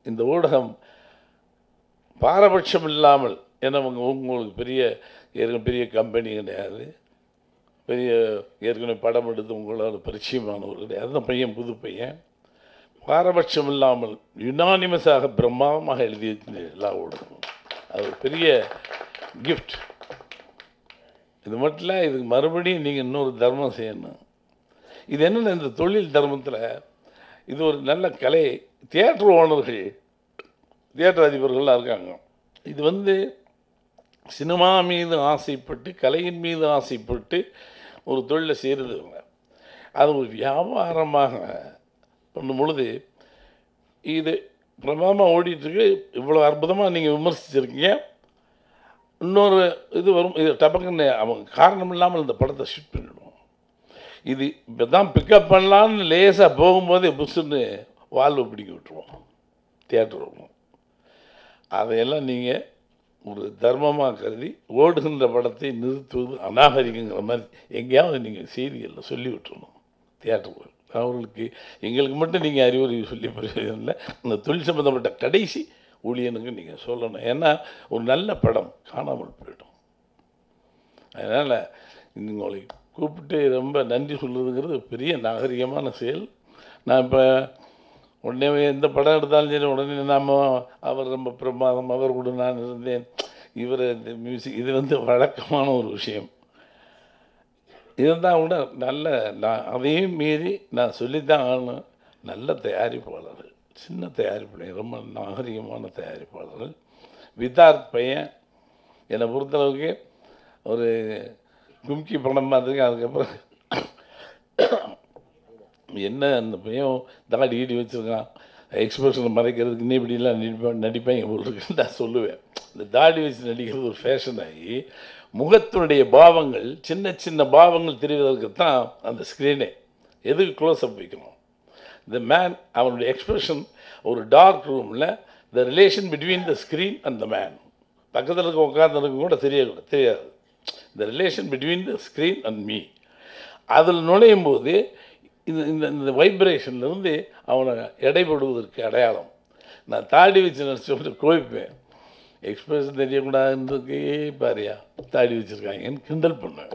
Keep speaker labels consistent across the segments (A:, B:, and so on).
A: இந்த ஊடகம் பாரபட்சம் இல்லாமல் ஏன்னா உங்க உங்களுக்கு பெரிய ஏற்கனவே பெரிய கம்பெனி கிடையாது பெரிய ஏற்கனவே படம் எடுத்து உங்களோட பரிச்சயமானவர் கிடையாது அந்த பையன் புது பையன் பாரபட்சம் இல்லாமல் யுனானிமஸாக பிரம்மாண்டமாக எழுதி வச்சிருந்த எல்லா ஊடகமும் அது ஒரு பெரிய கிஃப்ட் இது மட்டும் இல்லை இதுக்கு மறுபடியும் நீங்கள் இன்னொரு தர்மம் செய்யணும் இது என்னென்ன இந்த தொழில் தர்மத்தில் இது ஒரு நல்ல கலை தியேட்டர் ஓனர்கள் தியேட்டர் அதிபர்கள்லாம் இருக்காங்க இது வந்து சினிமா மீது ஆசைப்பட்டு கலையின் மீது ஆசைப்பட்டு ஒரு தொழிலை செய்கிறது இவங்க அது ஒரு வியாபாரமாக பண்ணும் பொழுது இது பிரமாதமாக ஓடிட்டுருக்கு இவ்வளோ அற்புதமாக நீங்கள் விமர்சிச்சிருக்கீங்க இன்னொரு இது வரும் இது டபக்குன்னு அவங்க காரணம் இல்லாமல் இந்த படத்தை ஷூட் பண்ணிடுவோம் இது இப்போ தான் பிக்கப் பண்ணலான்னு லேசாக போகும்போதே புஷ்ஷுன்னு வாழ்வு பிடிக்க விட்டுருவோம் தியேட்டர் வருவோம் அதையெல்லாம் நீங்கள் ஒரு தர்மமாக கருதி ஓடுகின்ற படத்தை நிறுத்துவது அநாகரிகங்கிற மாதிரி எங்கேயாவது நீங்கள் செய்திகளில் சொல்லி விட்டுறணும் தியேட்டருக்கு அவர்களுக்கு எங்களுக்கு மட்டும் நீங்கள் அறிவுரை சொல்லி பிரயோஜனம் இல்லை இந்த தொழில் சம்மந்தப்பட்ட கடைசி ஊழியனுக்கு நீங்கள் சொல்லணும் ஏன்னா ஒரு நல்ல படம் காணாமல் போயிடும் அதனால் உங்களை கூப்பிட்டு ரொம்ப நன்றி சொல்லுறதுங்கிறது பெரிய நாகரிகமான செயல் நான் இப்போ உடனே எந்த படம் எடுத்தாலும் சரி உடனே நாம் அவர் ரொம்ப பிரமாதம் அவர் கூட நான் இருந்தேன் இவர் இந்த மியூசிக் இது வந்து வழக்கமான ஒரு விஷயம் இருந்தால் கூட நல்ல நான் அதையும் மீறி நான் சொல்லித்தான் ஆகணும் நல்ல தயாரிப்பாளர்கள் சின்ன தயாரிப்பாளர் ரொம்ப நாகரிகமான தயாரிப்பாளர்கள் விதார்த் பையன் என்னை பொறுத்தளவுக்கு ஒரு கும்கி படம் பார்த்துருக்கேன் அதுக்கப்புறம் என்ன அந்த பையன் தாடி ஈடி வச்சுருக்கான் எக்ஸ்பிரஷனை மறைக்கிறதுக்கு இன்னும் இப்படிலாம் நடிப்பேன் நடிப்பேன் போல் இருக்குன்னு நான் சொல்லுவேன் இந்த தாடி வச்சு நடிக்கிறது ஒரு ஃபேஷன் ஆகி முகத்தினுடைய பாவங்கள் சின்ன சின்ன பாவங்கள் தெரிவதற்கு தான் அந்த ஸ்க்ரீனே எதுக்கு க்ளோஸ்அப் வைக்கணும் த மேன் அவனுடைய எக்ஸ்பிரஷன் ஒரு டார்க் ரூமில் the relation between the screen and the man பக்கத்தில் இருக்க உட்காந்துருக்க கூட தெரியக்கூட தெரியாது the relation between the screen and me அதில் நுழையும் போது இந்த இந்த இந்த வைப்ரேஷன்லேருந்து அவனை எடைபடுவதற்கு அடையாளம் நான் தாடி வச்சு நினச்சி கோவிப்பேன் எக்ஸ்பிரஷன் தெரியக்கூடாதுன்றதுக்கே பாரியா தாடி வச்சுருக்காங்கன்னு கிண்டல் பண்ணேன்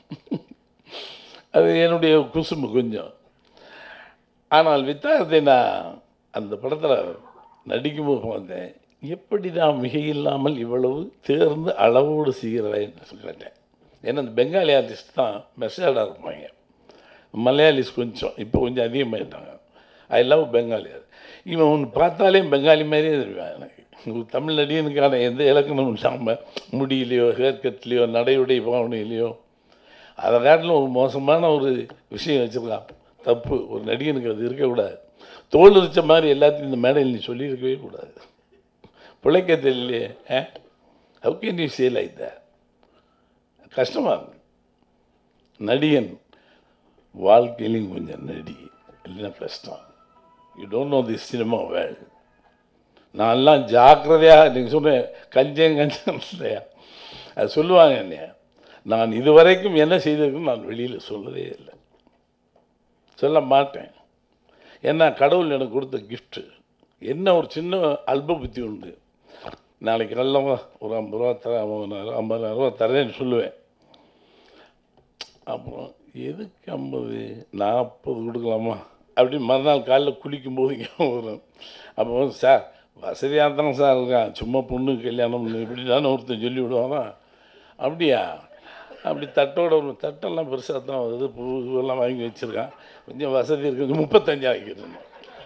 A: அது என்னுடைய குசும்பு கொஞ்சம் ஆனால் வித்தாரத்தை நான் அந்த படத்தில் நடிக்கும்போது வந்தேன் எப்படி நான் மிகையில்லாமல் இவ்வளவு தேர்ந்து அளவோடு செய்கிறேன்னு கேட்டேன் ஏன்னா அந்த பெங்காலி ஆர்டிஸ்ட் தான் மெசேடாக இருப்பாங்க மலையாளிஸ் கொஞ்சம் இப்போ கொஞ்சம் அதிகமாகிட்டாங்க ஐ லவ் பெங்காலி இவன் ஒன்று பார்த்தாலே பெங்காலி மாதிரியே தெரியும் எனக்கு ஒரு தமிழ் நடிகனுக்கான எந்த இலக்கணம் இல்லாமல் முடியிலையோ ஹேர் கட்லேயோ நடையுடைய பாவனையிலையோ அதை காட்டிலும் ஒரு மோசமான ஒரு விஷயம் வச்சுருக்கான் தப்பு ஒரு நடிகனுக்கு அது இருக்கக்கூடாது தோல் இருச்ச மாதிரி எல்லாத்தையும் இந்த மேடையில் நீ சொல்லியிருக்கவே கூடாது பிழைக்க தெரியலையே ah how can you say like the கஷ்டமாக இருக்கு நடிகன் வாழ்க்கையிலையும் கொஞ்சம் நடி இல்லைன்னா கஷ்டம் you don't know the cinema world நான்லாம் ஜாக்கிரதையாக நீங்கள் சொன்னேன் கஞ்சம் கஞ்சம் இல்லையா அது சொல்லுவாங்க என்னைய நான் இதுவரைக்கும் என்ன செய்திருக்குன்னு நான் வெளியில் சொல்லவே இல்லை சொல்ல மாட்டேன் ஏன்னா கடவுள் எனக்கு கொடுத்த கிஃப்ட்டு என்ன ஒரு சின்ன அல்ப புத்தி உண்டு நாளைக்கு நல்ல ஒரு ஐம்பது ரூபா தர ஐம்பதாயிரம் ரூபா தரேன்னு சொல்லுவேன் அப்புறம் எதுக்கு ஐம்பது நாற்பது கொடுக்கலாமா அப்படி மறுநாள் காலைல குளிக்கும்போது ஞாபகம் வரும் அப்போ வந்து சார் வசதியாக தானே சார் இருக்கான் சும்மா பொண்ணு கல்யாணம் இப்படி தானே ஒருத்தன் சொல்லி விடுவானா அப்படியா அப்படி தட்டோட ஒரு தட்டெல்லாம் பெருசாக தான் வருது பூவெல்லாம் வாங்கி வச்சுருக்கான் கொஞ்சம் வசதி இருக்கு கொஞ்சம் முப்பத்தஞ்சா வைக்கிறேன்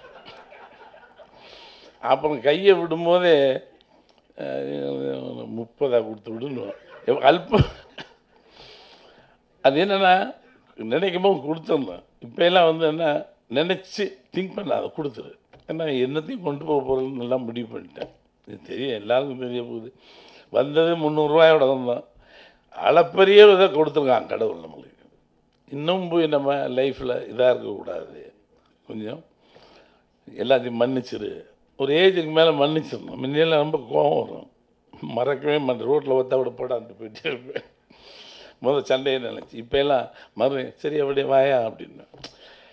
A: அப்புறம் கையை விடும்போதே முப்பதாக கொடுத்து விடணும் அல்ப அது என்னென்னா நினைக்கும் போது கொடுத்துருந்தேன் இப்போ எல்லாம் வந்து என்ன நினச்சி திங்க் பண்ண அதை கொடுத்துரு ஏன்னா என்னத்தையும் கொண்டு போக போகிறதுன்னு எல்லாம் முடிவு பண்ணிட்டேன் இது தெரியும் எல்லாருக்கும் தெரிய போகுது வந்தது முந்நூறுரூவாயோட வந்தோம் அளப்பரிய இதை கொடுத்துருக்கான் கடவுள் நம்மளுக்கு இன்னும் போய் நம்ம லைஃப்பில் இதாக இருக்கக்கூடாது கொஞ்சம் எல்லாத்தையும் மன்னிச்சிரு ஒரு ஏஜுக்கு மேலே மன்னிச்சிடணும் முன்னெல்லாம் ரொம்ப கோபம் வரும் மறக்கவே மாட்டேன் ரோட்டில் ஒத்த விட போடான்ட்டு போயிட்டே இருப்பேன் முதல் சண்டையை நினச்சி இப்போ எல்லாம் மறு சரி அப்படியே வாயா அப்படின்னு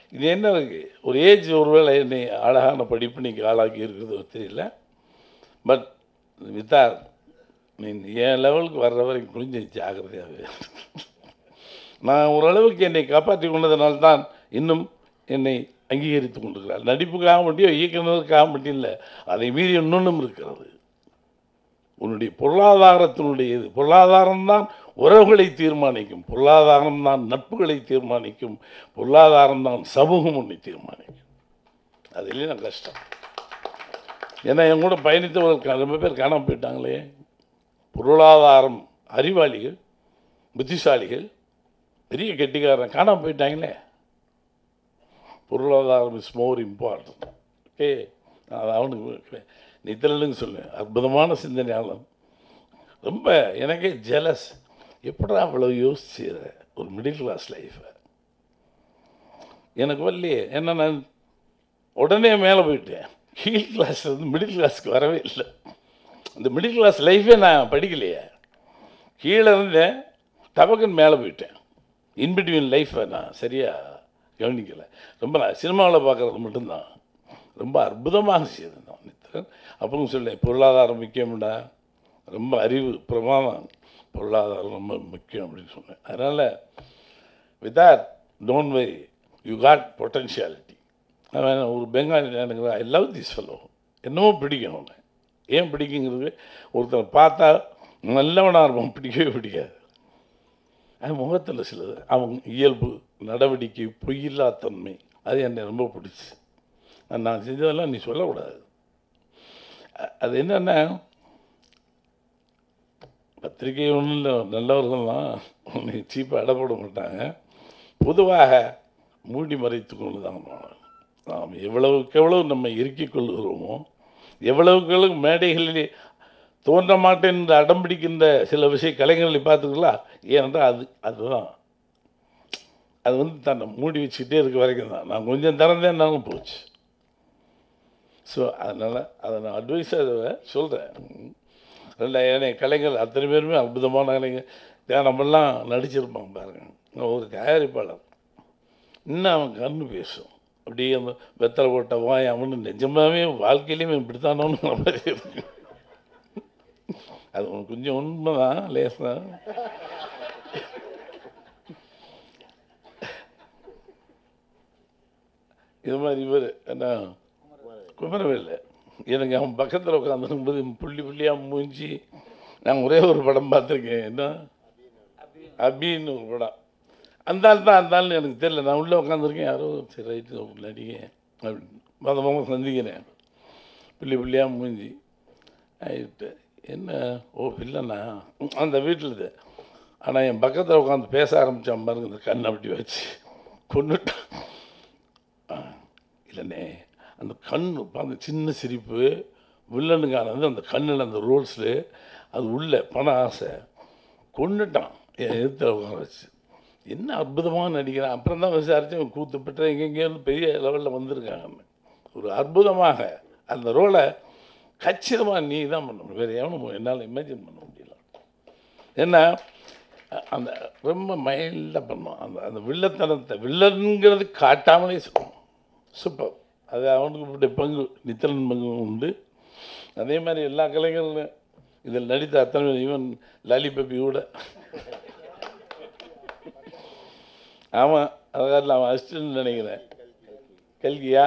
A: இது என்ன இருக்கு ஒரு ஏஜ் ஒருவேளை என்னை அழகான படிப்பு ஆளாக்கி இருக்கிறது தெரியல பட் வித்தா நீ என் லெவலுக்கு வர்ற வரைக்கும் கொஞ்சம் ஜாகிரதையாகவே நான் ஓரளவுக்கு என்னை காப்பாற்றி கொண்டதனால தான் இன்னும் என்னை அங்கீகரித்து கொண்டிருக்கிறார் நடிப்புக்காக மட்டும் இயக்குனருக்காக மட்டும் இல்லை அதை மீறி இன்னொன்றும் இருக்கிறது உன்னுடைய பொருளாதாரத்தினுடைய இது பொருளாதாரம்தான் உறவுகளை தீர்மானிக்கும் பொருளாதாரம் தான் நட்புகளை தீர்மானிக்கும் பொருளாதாரம் தான் சமூகம் உன்னை தீர்மானிக்கும் அதுலேயும் நான் கஷ்டம் ஏன்னா என் கூட பயணித்தவர்கள் ரொம்ப பேர் காணாமல் போயிட்டாங்களே பொருளாதாரம் அறிவாளிகள் புத்திசாலிகள் பெரிய கெட்டிக்காரன் காணாமல் போயிட்டாங்களே பொருளாதாரம் இஸ் மோர் இம்பார்ட்டன்ட் ஓகே அது அவனுக்கு நித்திரனுக்கு சொல்லுவேன் அற்புதமான சிந்தனையாளன் ரொம்ப எனக்கே ஜெலஸ் எப்படா அவ்வளோ யோசிச்சுற ஒரு மிடில் கிளாஸ் லைஃப்பை எனக்கு வரலையே என்ன நான் உடனே மேலே போயிட்டேன் கீழ் கிளாஸ்லேருந்து மிடில் கிளாஸ்க்கு வரவே இல்லை இந்த மிடில் கிளாஸ் லைஃபே நான் படிக்கலையே கீழே இருந்தேன் டபக்குன்னு மேலே போயிட்டேன் இன்பிட்வீன் லைஃப்பை நான் சரியாக கவனிக்கலை ரொம்ப நான் சினிமாவில் பார்க்குறது மட்டும்தான் ரொம்ப அற்புதமாக செய்தேன் நான் நித்திரன் அப்பவும் சொல்லேன் பொருளாதாரம் முக்கியம்டா ரொம்ப அறிவு பிரமாதம் பொருளாதாரம் ரொம்ப முக்கியம் அப்படின்னு சொன்னேன் அதனால் with that don't very you got potentiality அவன் ஒரு பெங்காலி எனக்கு ஐ லவ் திஸ் ஃபெல்லோ என்னமோ பிடிக்கும் அவனை ஏன் பிடிக்குங்கிறது ஒருத்தரை பார்த்தா நல்லவனாக இருப்பான் பிடிக்கவே பிடிக்காது அது முகத்தில் சிலது அவன் இயல்பு நடவடிக்கை பொய்யில்லா தன்மை அது என்னை ரொம்ப பிடிச்சி நான் செஞ்சதெல்லாம் நீ சொல்லக்கூடாது அ- அது என்னென்னா பத்திரிகை ஒன்றும் இல்லை நல்லவர்கள்லாம் உன்னை சீப்பாக அடை போட மாட்டாங்க பொதுவாக மூடி மறைத்து கொண்டு தான் போனோம். நாம் எவ்வளவுக்கு எவ்வளவு நம்ம இறுக்கிக் கொள்கிறோமோ எவ்வளவுக்கு எவ்வளவு மேடைகளிலே தோன்ற மாட்டேன் என்று அடம் பிடிக்கின்ற சில விஷய கலைஞர்களை பார்த்துங்களா ஏனென்றால் அது அதுதான் அது வந்து தன்னை மூடி வச்சுக்கிட்டே இருக்க வரைக்கும் தான் நான் கொஞ்சம் திறந்தேன்னாலும் போச்சு ஸோ அதனால் அதை நான் அட்வைஸாக சொல்கிறேன் ரெண்டா ஏன்னா கலைஞர் அத்தனை பேருமே அற்புதமான கலைஞர் ஏன் நம்மெல்லாம் நடிச்சிருப்பான் பாருங்க நான் ஒரு தயாரிப்பாளர் இன்னும் அவன் கண்ணு பேசும் அப்படியே அந்த வெத்தலை போட்ட வாய் அவனு நிஜமாவே வாழ்க்கையிலையும் இப்படித்தானோன்னு மாதிரி இருக்கு அது உனக்கு கொஞ்சம் உண்மைதான் லேசா இது மாதிரி இவர் என்ன குமரவேல் எனக்கு அவன் பக்கத்தில் உட்காந்துருக்கும்போது புள்ளி புள்ளியாக மூஞ்சி நான் ஒரே ஒரு படம் பார்த்துருக்கேன் என்ன அபின்னு ஒரு படம் அந்த ஆள் தான் அந்த ஆள்னு எனக்கு தெரியல நான் உள்ளே உட்காந்துருக்கேன் யாரோ சரி ரைட்டு நடிகை அப்படின்னு மொத முகம் சந்திக்கிறேன் புள்ளி புள்ளியாக மூஞ்சி ஆயிட்டு என்ன ஓ இல்லைண்ணா அந்த வீட்டில் இது ஆனால் என் பக்கத்தில் உட்காந்து பேச ஆரம்பித்தான் பாருங்க இந்த கண்ணை அப்படி வச்சு கொண்டுட்டான் ஆ, இல்லைண்ணே அந்த கண் அந்த சின்ன சிரிப்பு வில்லனுக்கானது அந்த கண்ணில் அந்த ரோல்ஸில் அது உள்ள பண ஆசை கொண்டுட்டான் என் எதிர்த்து உட்கார வச்சு என்ன அற்புதமாக நடிக்கிறான் அப்புறம் தான் விசாரித்து கூத்து பெற்ற எங்கெங்கேயோ பெரிய லெவலில் வந்திருக்காங்க ஒரு அற்புதமாக அந்த ரோலை கச்சிதமாக நீ தான் பண்ண முடியும் வேறு எவனும் என்னால் இமேஜின் பண்ண முடியல ஏன்னா அ- அந்த ரொம்ப மைல்டாக பண்ணும் அந்த அந்த வில்லத்தனத்தை வில்லன்கிறது காட்டாமலே சொல்லுவோம் சூப்பர் அது அவனுக்கு இப்படி பங்கு நித்திரன் பங்கு உண்டு அதே மாதிரி எல்லா கலைஞர்களும் இதில் நடித்த அத்தனை பேர் ஈவன் லாலிபப்பி கூட ஆமாம் அதாவது அவன் அசிஸ்டன்ட் நினைக்கிறேன் கல்கியா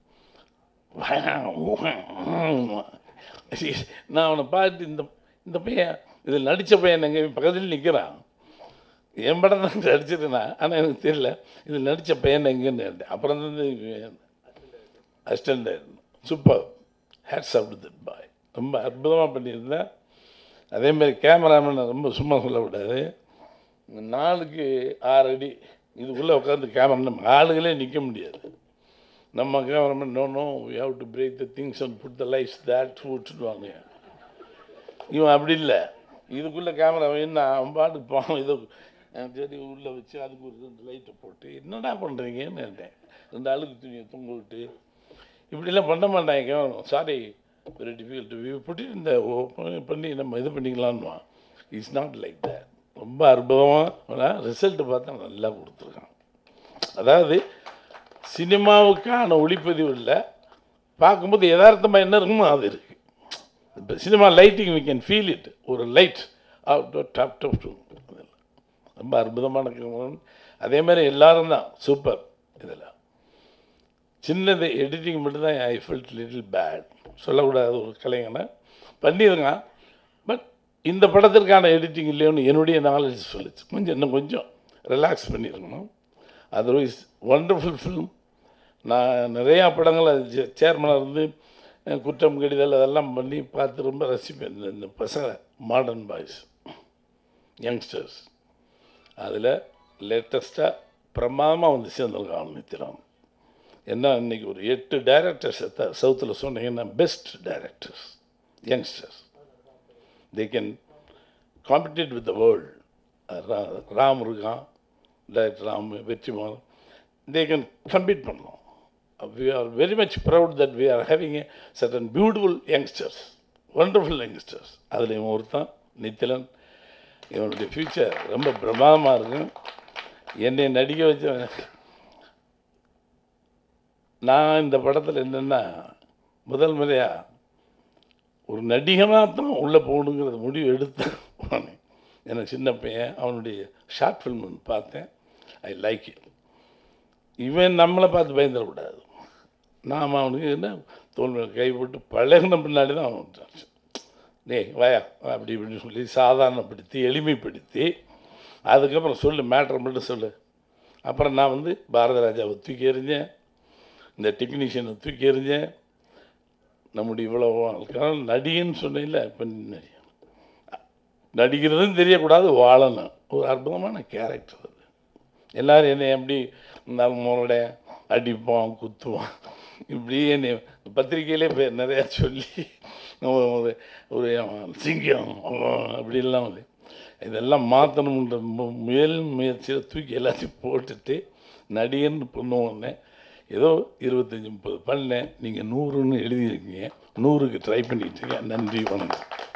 A: நான் அவனை பார்த்து இந்த இந்த பையன் இதில் நடித்த பையன் எங்கள் பக்கத்தில் நிற்கிறான் என் படம் தான் நடிச்சிருக்கேன் ஆனால் எனக்கு தெரியல இதில் நடித்த பையன் எங்கேன்னு கேட்டேன். அப்புறம் தான் assistant super hats up that boy ரொம்ப அற்புதமாக பண்ணியிருந்தேன் அதேமாதிரி கேமராமேனை ரொம்ப சும்மா சொல்லக்கூடாது நாளுக்கு ஆறு அடி இதுக்குள்ளே உட்காந்து கேமரா நம்ம ஆளுகளே நிற்க முடியாது நம்ம cameraman no no we have to break the things and put the lights that விட்டுடுவாங்க இவன் அப்படி இல்லை இதுக்குள்ளே கேமரா வேணும் அவன் பாட்டுக்கு போவான் இதை அஹ் சரி உள்ளே வச்சு அதுக்கு ஒரு ரெண்டு லைட்டை போட்டு என்னடா பண்ணுறீங்கன்னு கேட்டேன் ரெண்டு அழுக்கு துணியை தொங்க விட்டு இப்படிலாம் பண்ண மாட்டாங்க camera sorry very difficult we put it இந்த ஓப்பன் பண்ணி நம்ம இது பண்ணிக்கலான்னுவான் இட்ஸ் நாட் லைக் தட் ரொம்ப அற்புதமாக ரிசல்ட்டு பார்த்தா நல்லா கொடுத்துருக்கான் அதாவது சினிமாவுக்கான ஒளிப்பதிவு இல்லை பார்க்கும்போது யதார்த்தமாக என்ன இருக்குமோ அது இருக்குது இப்போ cinema lighting we can feel it ஒரு லைட் டாப் டாப் ரொம்ப அற்புதமான கவனம். அதே மாதிரி எல்லாரும் தான் சூப்பர் இதில் சின்னது எடிட்டிங் மட்டும்தான் ஐ ஃபெல்ட் லிட்டில் பேட் சொல்லக்கூடாது ஒரு கலைஞனை பண்ணியிருக்கான் பட் இந்த படத்திற்கான எடிட்டிங் இல்லையோன்னு என்னுடைய நாலேஜ் சொல்லுச்சு கொஞ்சம் இன்னும் கொஞ்சம் ரிலாக்ஸ் பண்ணியிருக்கணும் அதர்வைஸ் ஒண்டர்ஃபுல் ஃபிலிம் நான் நிறையா படங்களை சேர்மனாக இருந்து அஹ், குற்றம் கடிதல் அதெல்லாம் பண்ணி பார்த்து ரொம்ப ரசிப்பேன் இந்த- இந்த பசங்க மாடர்ன் பாய்ஸ் யங்ஸ்டர்ஸ் அதில் லேட்டஸ்ட்டாக பிரமாதமாக வந்து சேர்ந்திருக்கான் நித்திராம் என்ன இன்னைக்கு ஒரு எட்டு டைரக்டர்ஸ் சவுத்தில் சொன்னீங்கன்னா best directors youngsters they can compete with the world Ram இருக்கான் director Ram Vetrimaaran they can compete பண்ணலாம் we are very much proud that we are having a certain beautiful youngsters wonderful youngsters அதில் இவன் ஒருத்தன் நித்திலன் இவனுடைய ஃப்யூச்சர் ரொம்ப பிரமாதமாக இருக்கும் என்னை நடிக்க வச்சவன் நான் இந்த படத்தில் என்னென்னா முதல் முறையாக ஒரு நடிகனாக தான் உள்ளே போகணுங்கிறது முடிவு எடுத்தேன் நானு. எனக்கு சின்ன பையன் அவனுடைய ஷார்ட் ஃபில்ம் ஒன்று பார்த்தேன் ஐ லைக் இட் இவன் நம்மளை பார்த்து பயந்துடக்கூடாது நாம் அவனுக்கு என்ன தோல் மேல கை போட்டு பழகின பின்னாடி தான் அவன் விட்டான். டேய் வாயா வா, அப்படி இப்படின்னு சொல்லி சாதாரணப்படுத்தி எளிமைப்படுத்தி அதுக்கப்புறம் சொல்லு மேட்ரை மட்டும் சொல்லு அப்புறம் நான் வந்து பாரத ராஜாவை தூக்கி எறிஞ்சேன் இந்த டெக்னீஷியனை தூக்கி எறிஞ்சேன் நம்முடைய இவ்வளோ காலம் நடிகன்னு சொன்னேன்ல இப்போ நடிக்கிறதும் தெரியக்கூடாது வாழணும் ஒரு அற்புதமான கேரக்டர் அது எல்லாரும் என்னை எப்படி இருந்தாலும் முரட அடிப்பான் குத்துவான் இப்படி என்னை பத்திரிக்கையிலே இப்போ நிறையா சொல்லி ஒரு ஒரு சிங்கம் அப்படிலாம் வந்து இதெல்லாம் மாற்றணுன்ற மு- முயல் முயற்சியில் தூக்கி எல்லாத்தையும் போட்டுட்டு நடிகன்னு பண்ணுவோன்னே ஏதோ இருபத்தஞ்சி முப்பது பண்ணேன் நீங்கள் நூறுன்னு எழுதியிருக்கீங்க நூறுக்கு ட்ரை பண்ணிட்டு இருக்கேன் நன்றி வணக்கம்